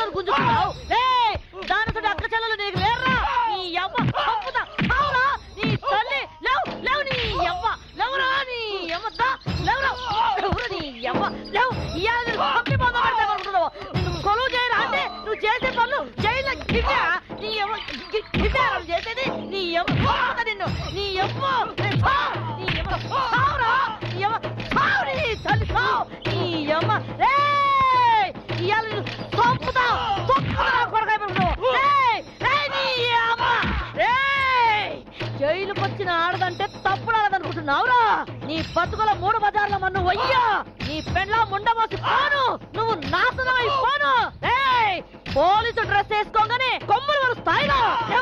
చెల్లెలు గుంజుకున్నావు ఏయ్, దానితో అక్క చెల్లెలు నీకు లేరా నీ యవ్వ చంపుతా అవురా నీ తల్లి లేవు లేవు నీ యవ్వ లేవురా నీ యవ్వ దా, లేవురా లేవురా నీ యవ్వ లేవు ఇవాళ నేను చంపి పోతా పడతా అనుకుంటున్నావు నిన్ను కొలువు చేయరా అంటే నువ్వు చేసే పనులు జైల్లో గిట్టా నీ యవ్వ గి- గిట్టా నువ్వు చేసేది నీ యవ్వ చంపుతా నిన్ను నీ యవ్వ రేయ్, చావ్. నీ యవ్వ చావురా నీ యవ్వ చావు నీ తల్లి చావు నీ యవ్వ రేయ్ ఇవాళ నేను చంపుతా చంపుతా కొడకాయ పెట్టుకో రేయ్ రేయ్ నీ యవ్వ రేయ్ జైలుకి వచ్చిన ఆడదంటే తప్పుడు ఆడదనుకుంటున్నావురా నీ బతుకుల మూడు బజార్ల మన్ను వయ్యా నీ పెండ్ల ముండమోసి పోను నువ్వు నాశనం అయిపోను ఏయ్ పోలీసు డ్రెస్ వేసుకోగానే కొమ్ములు వరు స్థాయిలో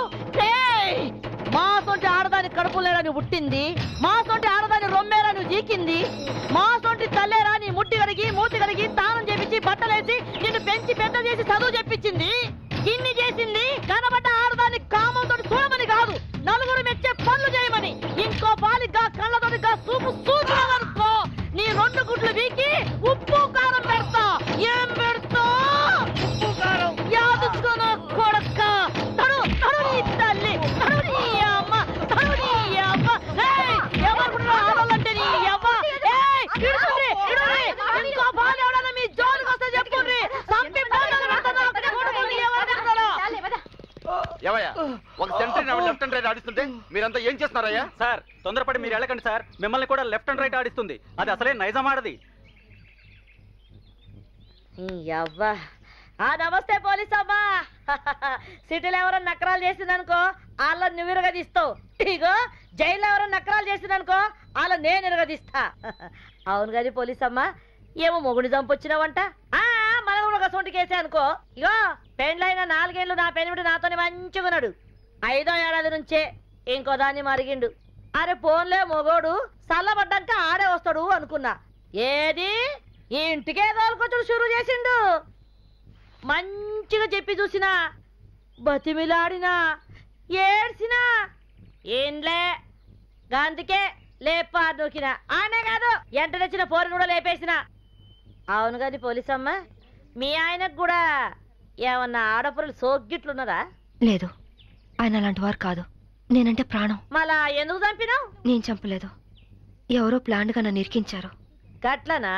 మా సొంటి ఆడదాని కడుపు లేడని పుట్టింది మా సొంటి ఆడదాని రొమ్మేరని జీకింది మా సొంటి తల్లేరా నీ ముట్టి కడిగి మూతి కడిగి తానం చేపించి బట్టలేసి నిన్ను పెంచి పెద్ద చేసి చదువు చెప్పించింది ఇన్ని చేసింది కనబడ్డ ఆడదాన్ని కామంతో చూడమని కాదు నలుగురు మెచ్చే పనులు చేయమని ఇంకో బాలిగా కళ్ళతోటిగా చూపు చూసుకో నీ రెండు గుడ్లు వీకి ఉప్పు కారం పెడతా ఏం పెడతా ఉప్పు కారం యాదుకున్న కొడక్క తడు తడు నీ తల్లి తడు నీ అమ్మ తడు నీ అమ్మ ఏయ్ ఎవరు ఆడాలంటే నీ అమ్మ ఏయ్ ఇడుకుని ఇడుకుని ఇంకో బాలు ఎవడన్నా మీ జోలికి వస్తే చెప్పుర్రి సంపి బాలను పెడతాను కొడుకుని ఎవరు తిడతారో ఏవయ్యా ఒక సెంటరీ లెఫ్ట్ అండ్ రైట్ ఆడిస్తుంటే మీరంతా ఏం చేస్తున్నారయ్యా సార్ తొందరపడి మీరు వెళ్ళకండి సార్ మిమ్మల్ని కూడా లెఫ్ట్ అండ్ రైట్ ఆడిస్తుంది అది అసలే నైజం ఆడది అవ్వా ఆ నమస్తే పోలీస్ అమ్మా సిటీలో ఎవరైనా నకరాలు చేసిందనుకో వాళ్ళ నువ్వు ఇరగదీస్తావు ఇగో జైల్లో ఎవరైనా నకరాలు చేసిందనుకో వాళ్ళ నేను ఇరగదీస్తా అవును కానీ పోలీస్ అమ్మా ఏమో మొగుడి చంపొచ్చినావంట ఆ మన కూడా ఒక సొంటి కేసే అనుకో ఇగో పెండ్లైన నాలుగేళ్లు నా పెనిమిటి నాతోనే మంచిగా ఉన్నాడు ఐదో ఏడాది నుంచే ఇంకో దాన్ని మరిగిండు అరే పోన్లే మొగోడు చల్లబడ్డాక ఆడే వస్తాడు అనుకున్నా ఏది ఈ ఇంటికే తోలుకొచ్చుడు షురు చేసిండు మంచిగా చెప్పి చూసినా బతిమిలాడినా ఏడ్చినా ఏంలే గాంధికే లేపా నూకిన ఆనే కాదు ఎంట తెచ్చిన పోరిని కూడా లేపేసిన అవును కాదు పోలీస్ అమ్మ మీ ఆయనకు కూడా ఏమన్నా ఆడపురలు సోగ్గిట్లున్నదా లేదు ఆయన అలాంటి వారు కాదు నేనంటే ప్రాణం మళ్ళా ఎందుకు చంపినావు నేను చంపలేదు ఎవరో ప్లాన్గా నన్ను ఇరికించారు గట్లనా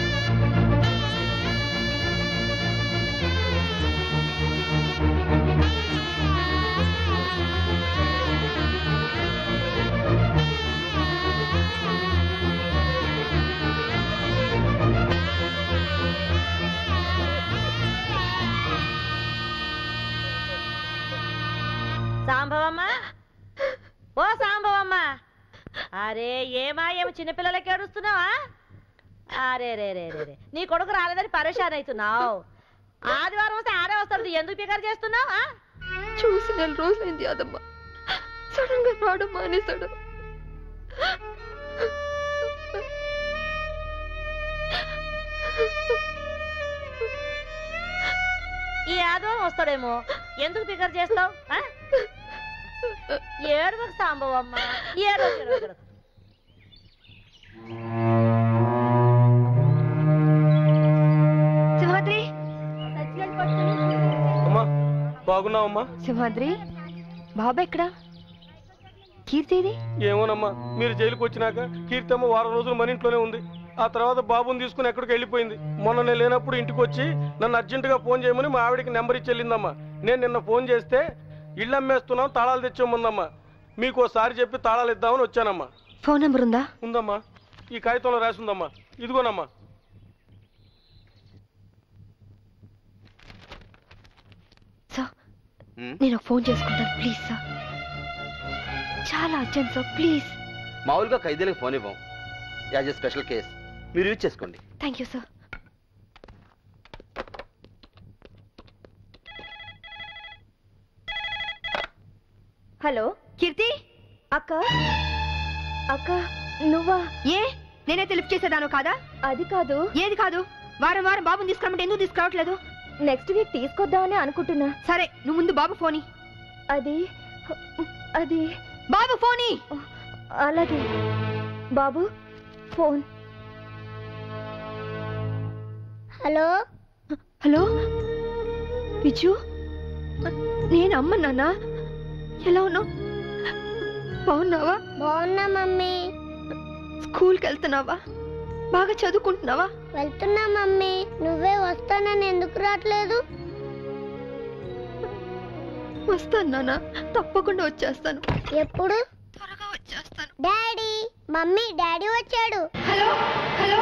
సాంభవమ్మ ఓ సాంభవమ్మ అరే ఏమా ఏమి చిన్నపిల్లలకి ఏడుస్తున్నావా అరే రే రే రే రే నీ కొడుకు రాలేదని పరేషాన్ అవుతున్నావు ఆదివారం వస్తే ఆడే వస్తాడు ఎందుకు పికర్ చేస్తున్నావు ఆ? చూసి నెల రోజులైంది అదమ్మ సడన్ గా రావడం మానేశాడు ఈ ఆదివారం వస్తాడేమో ఎందుకు పికర్ చేస్తావు ఏడుగు సాంబవమ్మ ఏడు సింహాద్రి అమ్మా బాగున్నావమ్మా సింహాద్రి బాబా ఎక్కడా కీర్తిది ఏమోనమ్మా మీరు జైలుకి వచ్చినాక కీర్తమ్మ వారం రోజులు మన ఇంట్లోనే ఉంది ఆ తర్వాత బాబుని తీసుకుని ఎక్కడికి వెళ్ళిపోయింది మొన్న నేను లేనప్పుడు ఇంటికి వచ్చి నన్ను అర్జెంటుగా ఫోన్ చేయమని మా ఆవిడకి నెంబర్ ఇచ్చి వెళ్ళిందమ్మా నేను నిన్న ఫోన్ చేస్తే ఇల్లు అమ్మేస్తున్నాం తాళాలు తెచ్చేముందమ్మా మీకు ఒకసారి చెప్పి తాళాలు ఇద్దామని వచ్చానమ్మా ఫోన్ నెంబర్ ఉందా ఉందమ్మా ఈ కాగితంలో రాసి ఉందమ్మా ఇదిగోనమ్మా సార్ నేను ఒక ఫోన్ చేసుకుంటాను ప్లీజ్ సార్ చాలా అర్జెంట్ సార్ ప్లీజ్ మామూలుగా ఖైదీలకు ఫోన్ ఇవ్వం యాజ్ ఎ స్పెషల్ కేస్ మీరు యూజ్ చేసుకోండి thank you sir hello Keerthi అక్క అక్క నువ్వా ఏ నేనే లిఫ్ట్ చేసేదాను కాదా అది కాదు ఏది కాదు వారం వారం బాబుని తీసుకురమ్మంటే ఎందుకు తీసుకురావట్లేదు నెక్స్ట్ వీక్ తీసుకొద్దామని అనుకుంటున్నా సరే నువ్వు ముందు బాబు ఫోని అది అది బాబు ఫోని అలాగే బాబు ఫోన్ హలో హలో విజు నేను అమ్మ నాన్న ఎలా ఉన్నావు బాగున్నావా బాగున్నా మమ్మీ స్కూల్కి వెళ్తున్నావా బాగా చదువుకుంటున్నావా వెళ్తున్నా మమ్మీ నువ్వే వస్తానని ఎందుకు రావట్లేదు వస్తాను నాన్న తప్పకుండా వచ్చేస్తాను ఎప్పుడు త్వరగా వచ్చేస్తాను డాడీ మమ్మీ డాడీ వచ్చాడు హలో హలో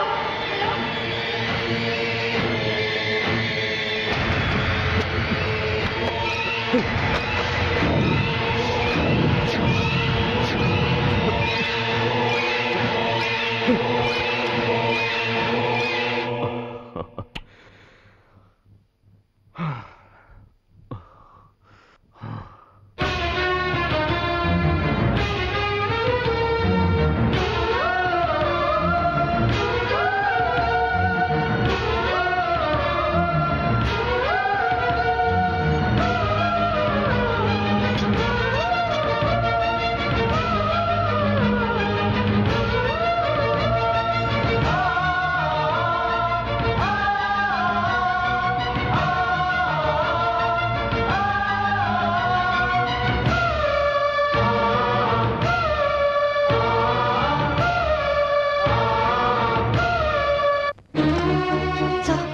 సార్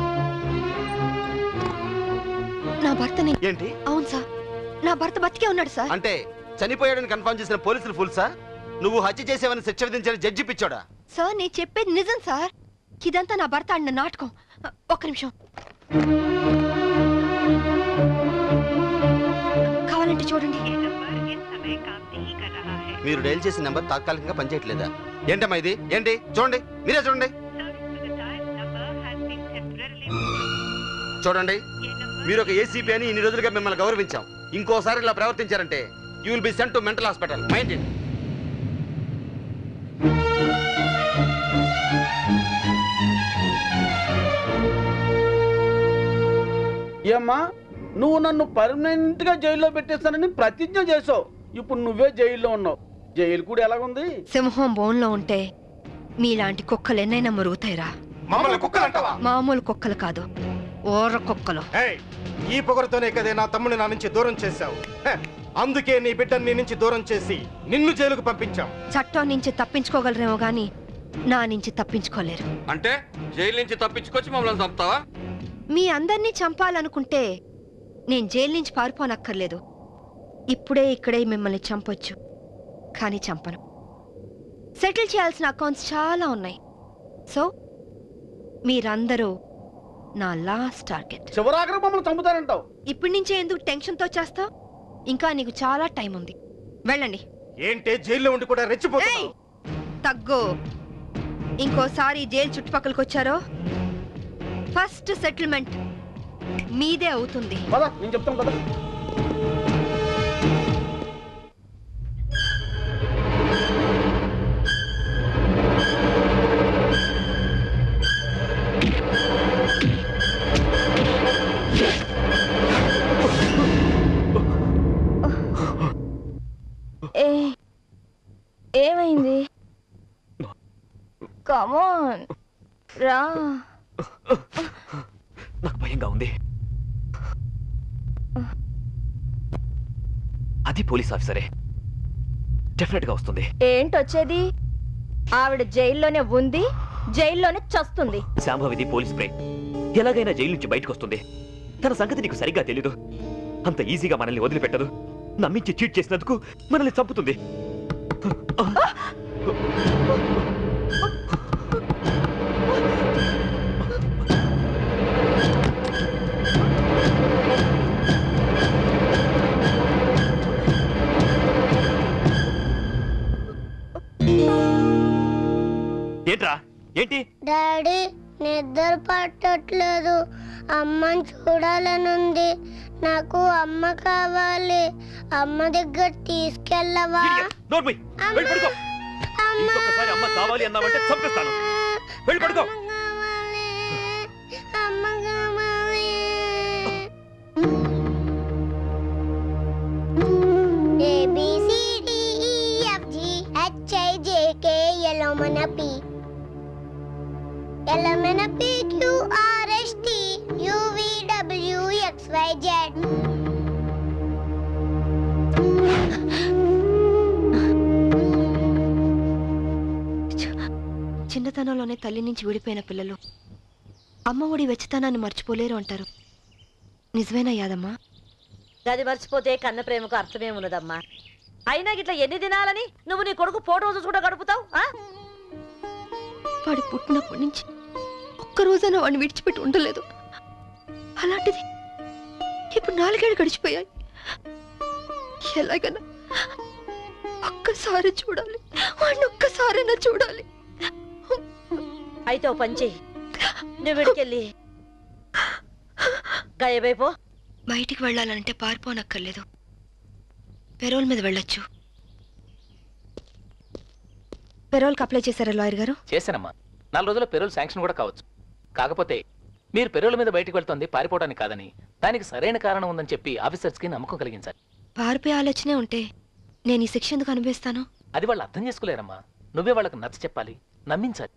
నా భర్తని ఏంటి అవును సార్ నా భర్త బతికే ఉన్నాడు సార్ అంటే చనిపోయాడని కన్ఫర్మ్ చేసిన పోలీసులు ఫుల్ సార్ నువ్వు హత్య చేసేవని శిక్ష విధించిన జడ్జి పిచ్చోడా సార్ నేను చెప్పేది నిజం సార్ ఇదంతా నా భర్త ఆడిన నాటకం ఒక్క నిమిషం కావాలంటే చూడండి మీరు డైల్ చేసిన నెంబర్ తాత్కాలికంగా పనిచేయట్లేదా ఏంటమ్మా ఇది ఏంటి చూడండి మీరే చూడండి చూడండి మీరు ఒక ఏసీపీ అని ఇన్ని రోజులుగా మిమ్మల్ని గౌరవించాం ఇంకోసారి ఇలా ప్రవర్తించారంటే you will be sent to mental hospital mind it ఏమ్మా నువ్వు నన్ను పర్మనెంట్ గా జైల్లో పెట్టేస్తానని ప్రతిజ్ఞ చేసావు ఇప్పుడు నువ్వే జైల్లో ఉన్నావు జైలు కూడా ఎలాగుంది సింహం బోన్లో ఉంటే మీలాంటి కుక్కలు ఎన్నైనా మురుగుతాయిరా మమ్మల్ని కుక్కలంటావా మామూలు కుక్కలు కాదు ఓర్ర కుక్కలు ఏయ్, ఈ పొగరుతోనే కదే నా తమ్ముని నా నుంచి దూరం చేశావు హ, అందుకే నీ బిడ్డని నీ నుంచి దూరం చేసి నిన్ను జైలుకు పంపించాం చట్టం నుంచి తప్పించుకోగలరేమో గాని నా నుంచి తప్పించుకోలేరు అంటే జైలు నుంచి తప్పించుకొచ్చి మమ్మల్ని చంపుతావా మీ అందరినీ చంపాలనుకుంటే నేను జైలు నుంచి పారిపోనక్కర్లేదు ఇప్పుడే ఇక్కడే మిమ్మల్ని చంపొచ్చు కానీ చంపను సెటిల్ చేయాల్సిన అకౌంట్స్ చాలా ఉన్నాయి సో మీరందరూ నా లాస్ట్ టార్గెట్ చివరాఖరి మమ్మల్ని చంపుతారంటావు ఇప్పటి నుంచే ఎందుకు టెన్షన్తో చేస్తావు ఇంకా నీకు చాలా టైం ఉంది వెళ్ళండి ఏంటే జైల్లో ఉండి కూడా ఏయ్! రెచ్చిపోతున్నావు తగ్గు ఇంకోసారి జైలు చుట్టుపక్కలకి వచ్చారో ఫస్ట్ సెటిల్మెంట్ మీదే అవుతుంది పద నేను చెప్తాను కదా ఏ ఏమైంది కమాన్ రా నాకు భయంగా ఉంది అది పోలీస్ ఆఫీసరే డెఫినెట్ గా వస్తుంది ఏంటొచ్చేది ఆవిడ జైల్లోనే ఉంది జైల్లోనే చస్తుంది శాంభవిది పోలీస్ బ్రెయిన్ ఎలాగైనా జైలు నుంచి బయటకు వస్తుంది తన సంగతి నీకు సరిగ్గా తెలీదు అంత ఈజీగా మనల్ని వదిలిపెట్టదు నమ్మించి చీట్ చేసినందుకు మనల్ని చంపుతుంది ఏంట్రా ఏంటి డాడీ నిద్ర పట్టట్లేదు అమ్మని చూడాలనుంది నాకు అమ్మ కావాలి అమ్మ దగ్గర తీసుకెళ్ళవా Idiot. నోర్మై వెళ్ళి పడుకో ఇంకొకసారి అమ్మ కావాలి అన్నావంటే చంపేస్తాను వెళ్ళి పడుకో అమ్మ కావాలి అమ్మ కావాలి A B C D E F G H I J K L M N P L M N P Q R S T U V W X Y Z చిన్నతనంలోనే తల్లి నుంచి విడిపోయిన పిల్లలు అమ్మ ఒడి వెచ్చతనాన్ని మర్చిపోలేరు అంటారు నిజమేనా యాదమ్మా గది మర్చిపోతే కన్న ప్రేమకు అర్థమే ఉన్నదమ్మా అయినా గిట్ల ఎన్ని దినాలని నువ్వు నీ కొడుకు ఫోటో చూసుకుంటూ గడుపుతావు ఆ? వాడు పుట్టినప్పటి నుంచి ఒక్క రోజైనా వాడిని విడిచిపెట్టి ఉండలేదు అలాంటిది ఇప్పుడు నాలుగేళ్ళు గడిచిపోయాయి ఎలాగైనా ఒక్కసారి చూడాలి వాడిని ఒక్కసారైనా చూడాలి అయితే ఓ పంచి నువ్వు విడికెళ్ళి గాయబైపో బయటికి వెళ్ళాలంటే పారిపోనక్కర్లేదు పెరోల్ మీద వెళ్ళొచ్చు పెరోల్కి అప్లై చేశారా లాయర్ గారు చేశానమ్మా నాలుగు రోజుల పెరోల్ శాంక్షన్ కూడా కావచ్చు కాకపోతే మీరు పెరోల్ మీద బయటికి వెళ్తుంది పారిపోవడానికి కాదని దానికి సరైన కారణం ఉందని చెప్పి ఆఫీసర్స్కి నమ్మకం కలిగించాలి పారిపోయే ఆలోచనే ఉంటే నేను ఈ శిక్ష ఎందుకు అనుభవిస్తాను అది వాళ్ళు అర్థం చేసుకోలేరమ్మా నువ్వే వాళ్ళకి నచ్చ చెప్పాలి నమ్మించాలి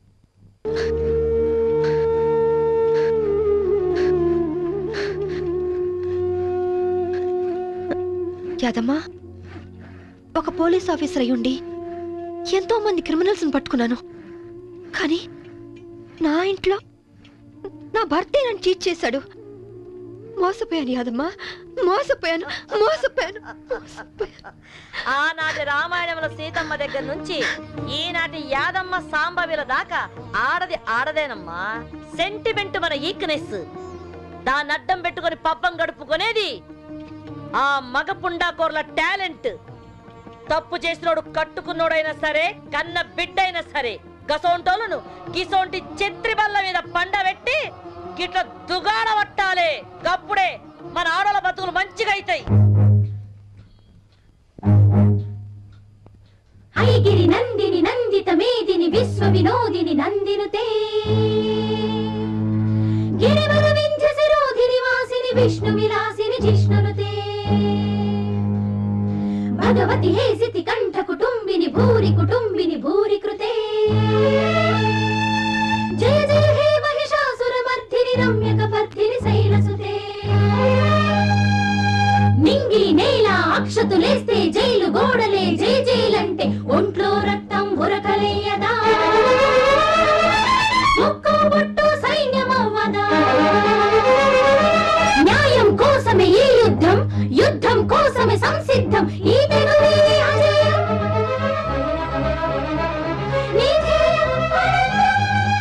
యాదమ్మా ఒక పోలీస్ ఆఫీసర్ అయ్యుండి ఎంతో మంది క్రిమినల్స్ని పట్టుకున్నాను కానీ నా ఇంట్లో నా భర్తే నన్ను చీట్ చేశాడు మోసపోయాను యాదమ్మా మోసపోయాను మోసపోయాను ఆనాటి రామాయణంలో సీతమ్మ దగ్గర నుంచి ఈనాటి యాదమ్మ సాంబవిల దాకా ఆడది ఆడదేనమ్మా సెంటిమెంట్ మన ఈక్నెస్ దాన్ని అడ్డం పెట్టుకొని పబ్బం గడుపుకునేది ఆ మగ పుండాకోర్ల టాలెంట్ తప్పు చేసినోడు కట్టుకున్నోడైనా సరే కన్న బిడ్డైనా సరే గసోంటోలను గిసోంటి చెత్రి బల్ల మీద పండబెట్టి గిట్ల దుగాడ పట్టాలే గప్పుడే మన ఆడల బతుకులు మంచిగా అవుతాయి ఐగిరి నందిని నందిత మేదిని విశ్వ వినోదిని నందినుతే గిరివర వింధ్య శిరోధిని వాసిని విష్ణు విలాసిని జిష్ణునుతే భగవతి హేసితి కంఠ కుటుంబిని భూరి కుటుంబిని భూరి కృతే జయ జయ హే మహిషాసుర మర్ధిని రమ్యక పర్ధిని శైలసుతే నింగి నేల అక్షతులేస్తే జైలు గోడలే జై జైలంటే ఒంట్లో రక్తం ఉరకలేయదా ముక్కు బొట్టు సైన్యమవ్వదా న్యాయం కోసమే ఈ యుద్ధం యుద్ధం కోసమే సంసిద్ధం ఈ తెగువే అజయం నీ ధ్యేయం అనంతం.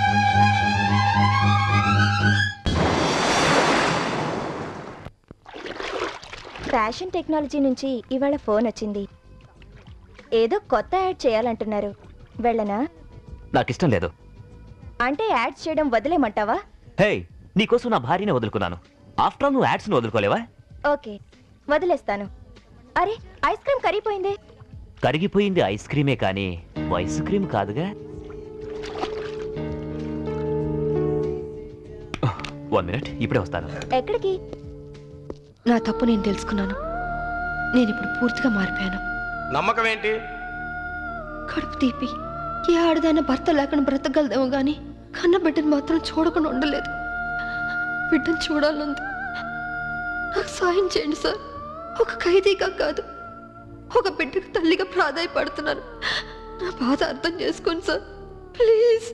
ఫ్యాషన్ టెక్నాలజీ నుంచి ఇవాళ ఫోన్ వచ్చింది ఏదో కొత్త యాడ్ చేయాలంటున్నారు వెళ్ళనా నాకు ఇష్టం లేదు అంటే యాడ్స్ చేయడం వదిలేమంటావా హే నీకోసం నా భార్యనే వదులుకున్నాను ఆఫ్టర్ ఆల్ నువ్వు యాడ్స్ని వదులుకోలేవా ఓకే వదిలేస్తాను అరే ఐస్ క్రీమ్ కరిగిపోయింది కరిగిపోయింది ఐస్ క్రీమే కానీ ఐస్ క్రీమ్ కాదుగా వన్ మినిట్ ఇప్పుడే వస్తాను ఎక్కడికి నా తప్పు నేను తెలుసుకున్నాను నేను ఇప్పుడు పూర్తిగా మారిపోయాను నమ్మకం ఏంటి కడుపు తీపి ఏ ఆడదైనా భర్త లేకుండా బ్రతకగలదేమో గాని కన్న బిడ్డను మాత్రం చూడకుండా ఉండలేదు బిడ్డను చూడాలంది నాకు సాయం చేయండి సార్ ఒక ఖైదీగా కాదు ఒక బిడ్డకు తల్లిగా ప్రాధాయపడుతున్నాను నా బాధ అర్థం చేసుకోండి సార్ ప్లీజ్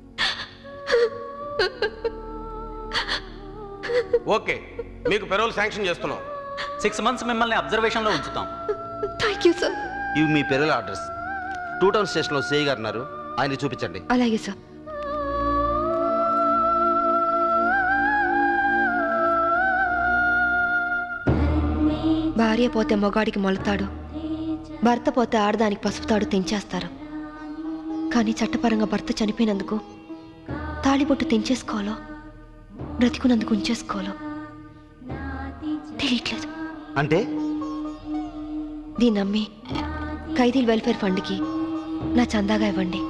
ఓకే మీకు పెరోల్ శాంక్షన్ చేస్తున్నాం సిక్స్ మంత్స్ మిమ్మల్ని అబ్జర్వేషన్ లో ఉంచుతాం థ్యాంక్ యూ సార్ ఇవి మీ పెరల అడ్రస్ టూ టౌన్ స్టేషన్లో సేయ్ గారు ఉన్నారు ఆయన చూపించండి అలాగే సార్ భార్య పోతే మొగాడికి మొలతాడు భర్త పోతే ఆడదానికి పసుపుతాడు తెంచేస్తారు కానీ చట్టపరంగా భర్త చనిపోయినందుకు తాళిబొట్టు తెంచేసుకోవాలో బ్రతికున్నందుకు ఉంచేసుకోవాలో తెలియట్లేదు అంటే దీన్ని నమ్మి ఖైదీల వెల్ఫేర్ ఫండ్కి నా చందాగా ఇవ్వండి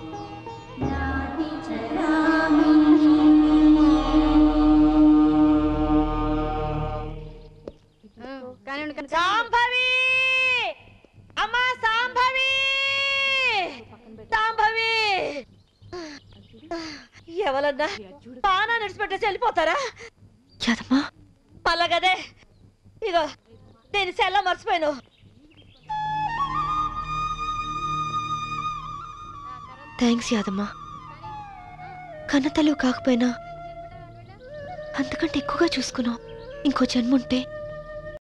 సాంభవి అమ్మా సాంభవి సాంభవి ఎవరన్నా పానా నడిచిపెట్టేసి వెళ్ళిపోతారా యాదమ్మా మళ్ళా కదే ఇగో నేను సెల్ల మర్చిపోయాను థ్యాంక్స్ యాదమ్మా కన్నతల్లు కాకపోయినా అంతకంటే ఎక్కువగా చూసుకున్నావు ఇంకో జన్మ ఉంటే